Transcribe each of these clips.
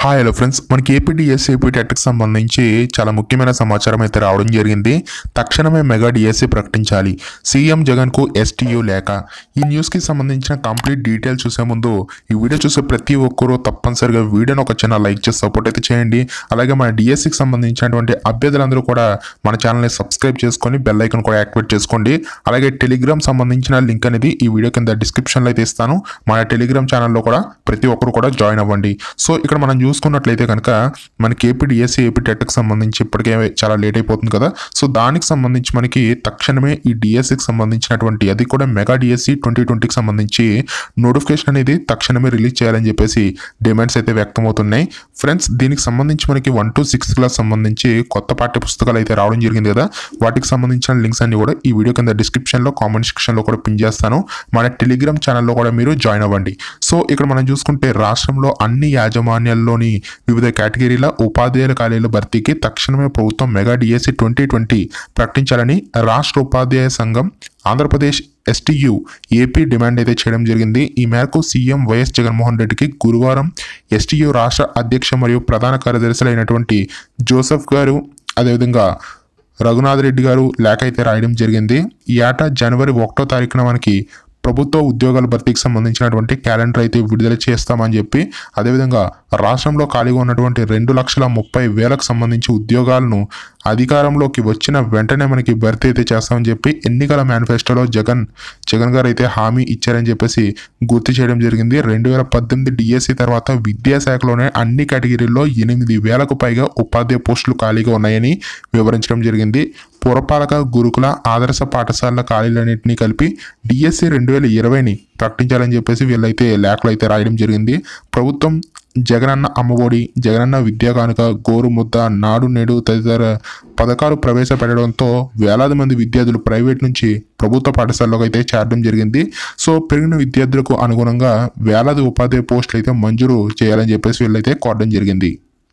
hi hello friends మనకి APDSC AP టెట్కి సంబంధించి చాలా ముఖ్యమైన సమాచారం అయితే రావడం జరిగింది తక్షణమే మెగా డిఎస్సీ ప్రకటించాలి సీఎం జగన్కు ఎస్టీయూ లేక ఈ న్యూస్కి సంబంధించిన కంప్లీట్ డీటెయిల్స్ చూసే ముందు ఈ వీడియో చూసే ప్రతి ఒక్కరూ తప్పనిసరిగా వీడియోని ఒక చిన్న లైక్ చేసి సపోర్ట్ అయితే చేయండి అలాగే మన డిఎస్సికి సంబంధించినటువంటి అభ్యర్థులందరూ కూడా మన ఛానల్ని సబ్స్క్రైబ్ చేసుకొని బెల్ ఐకన్ కూడా యాక్టివేట్ చేసుకోండి అలాగే టెలిగ్రామ్ సంబంధించిన లింక్ అనేది ఈ వీడియో కింద డిస్క్రిప్షన్లో అయితే ఇస్తాను మన టెలిగ్రామ్ ఛానల్లో కూడా ప్రతి ఒక్కరు కూడా జాయిన్ అవ్వండి సో ఇక్కడ మనం చూసుకున్నట్లయితే కనుక మనకి ఏపీ డిఎస్సీ ఏపీ టెట్కి సంబంధించి ఇప్పటికే చాలా లేట్ అయిపోతుంది కదా సో దానికి సంబంధించి మనకి తక్షణమే ఈ డిఎస్సికి సంబంధించినటువంటి అది కూడా మెగా డిఎస్సి ట్వంటీ ట్వంటీకి సంబంధించి నోటిఫికేషన్ అనేది తక్షణమే రిలీజ్ చేయాలని చెప్పేసి డిమాండ్స్ అయితే వ్యక్తమవుతున్నాయి ఫ్రెండ్స్ దీనికి సంబంధించి మనకి వన్ టు సిక్స్త్ క్లాస్ సంబంధించి కొత్త పాఠ్య పుస్తకాలు అయితే రావడం జరిగింది కదా వాటికి సంబంధించిన లింక్స్ అన్ని కూడా ఈ వీడియో కింద డిస్క్రిప్షన్లో కామెంట్ సెక్షన్లో కూడా పిన్ చేస్తాను మన టెలిగ్రామ్ ఛానల్లో కూడా మీరు జాయిన్ అవ్వండి సో ఇక్కడ మనం చూసుకుంటే రాష్ట్రంలో అన్ని యాజమాన్యాల్లోని వివిధ కేటగిరీల ఉపాధ్యాయుల ఖాళీల భర్తీకి తక్షణమే ప్రభుత్వం మెగా డిఎస్సి ట్వంటీ ట్వంటీ ప్రకటించాలని రాష్ట్ర ఉపాధ్యాయ సంఘం ఆంధ్రప్రదేశ్ ఎస్టీయు ఏపీ డిమాండ్ అయితే చేయడం జరిగింది ఈ మేరకు సీఎం వైఎస్ జగన్మోహన్ రెడ్డికి గురువారం ఎస్టీయు రాష్ట్ర అధ్యక్ష మరియు ప్రధాన కార్యదర్శులు అయినటువంటి జోసెఫ్ గారు అదేవిధంగా రఘునాథ్ రెడ్డి గారు లేఖ అయితే రాయడం జరిగింది ఈ ఏటా జనవరి ఒకటో తారీఖున మనకి ప్రభుత్వ ఉద్యోగాల భర్తీకి సంబంధించినటువంటి క్యాలెండర్ అయితే విడుదల చేస్తామని చెప్పి అదేవిధంగా రాష్ట్రంలో ఖాళీగా ఉన్నటువంటి రెండు లక్షల ముప్పై వేలకు సంబంధించి ఉద్యోగాలను అధికారంలోకి వచ్చిన వెంటనే మనకి భర్తీ అయితే చేస్తామని చెప్పి ఎన్నికల మేనిఫెస్టోలో జగన్ జగన్ గారు అయితే హామీ ఇచ్చారని చెప్పేసి గుర్తు చేయడం జరిగింది రెండు వేల పద్దెనిమిది డిఎస్సి తర్వాత విద్యాశాఖలోనే అన్ని కేటగిరీల్లో ఎనిమిది వేలకు పైగా ఉపాధ్యాయ పోస్టులు ఖాళీగా ఉన్నాయని వివరించడం జరిగింది పురపాలక గురుకుల ఆదర్శ పాఠశాలల ఖాళీలన్నింటినీ కలిపి డిఎస్సి రెండు వేల ఇరవైని ప్రకటించాలని చెప్పేసి వీళ్ళైతే లేఖలు అయితే రాయడం జరిగింది ప్రభుత్వం జగనన్న అమ్మఒడి జగనన్న విద్యా కానుక గోరు ముద్ద నాడు నేడు తదితర పథకాలు ప్రవేశపెట్టడంతో వేలాది మంది విద్యార్థులు ప్రైవేట్ నుంచి ప్రభుత్వ పాఠశాలలోకి అయితే చేరడం జరిగింది సో పెరిగిన విద్యార్థులకు అనుగుణంగా వేలాది ఉపాధ్యాయ పోస్టులు అయితే మంజూరు చేయాలని చెప్పేసి వీళ్ళైతే కోరడం జరిగింది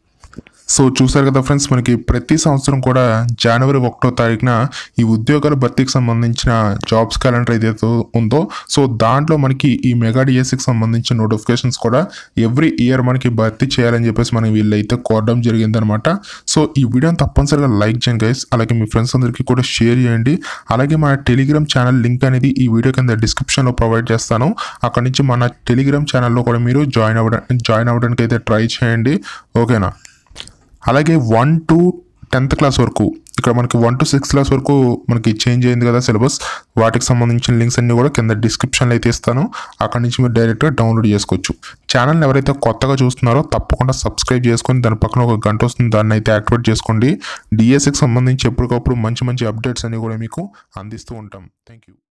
సో చూసారు కదా ఫ్రెండ్స్ మనకి ప్రతి సంవత్సరం కూడా జనవరి ఒకటో తారీఖున ఈ ఉద్యోగాల భర్తీకి సంబంధించిన జాబ్స్ క్యాలెండర్ ఏదైతే ఉందో సో దాంట్లో మనకి ఈ మెగా డిఎస్సికి సంబంధించిన నోటిఫికేషన్స్ కూడా ఎవ్రీ ఇయర్ మనకి భర్తీ చేయాలని చెప్పేసి మనకి వీళ్ళైతే కోరడం జరిగిందనమాట సో ఈ వీడియోని తప్పనిసరిగా లైక్ చేయండి గైస్ అలాగే మీ ఫ్రెండ్స్ అందరికీ కూడా షేర్ చేయండి అలాగే మన టెలిగ్రామ్ ఛానల్ లింక్ అనేది ఈ వీడియో కింద డిస్క్రిప్షన్లో ప్రొవైడ్ చేస్తాను అక్కడ నుంచి మన టెలిగ్రామ్ ఛానల్లో కూడా మీరు జాయిన్ అవ్వడం జాయిన్ అవ్వడానికి అయితే ట్రై చేయండి ఓకేనా అలాగే వన్ టు టెన్త్ క్లాస్ వరకు ఇక్కడ మనకి వన్ టు సిక్స్త్ క్లాస్ వరకు మనకి చేంజ్ అయింది కదా సిలబస్ వాటికి సంబంధించిన లింక్స్ అన్ని కూడా కింద డిస్క్రిప్షన్లో అయితే ఇస్తాను అక్కడ నుంచి మీరు డైరెక్ట్గా డౌన్లోడ్ చేసుకోవచ్చు ఛానల్ని ఎవరైతే కొత్తగా చూస్తున్నారో తప్పకుండా సబ్స్క్రైబ్ చేసుకొని దాని పక్కన ఒక గంట వస్తుంది దాన్ని అయితే యాక్టివేట్ చేసుకోండి డిఎస్సికి సంబంధించి ఎప్పటికప్పుడు మంచి మంచి అప్డేట్స్ అన్ని కూడా మీకు అందిస్తూ ఉంటాం థ్యాంక్ యూ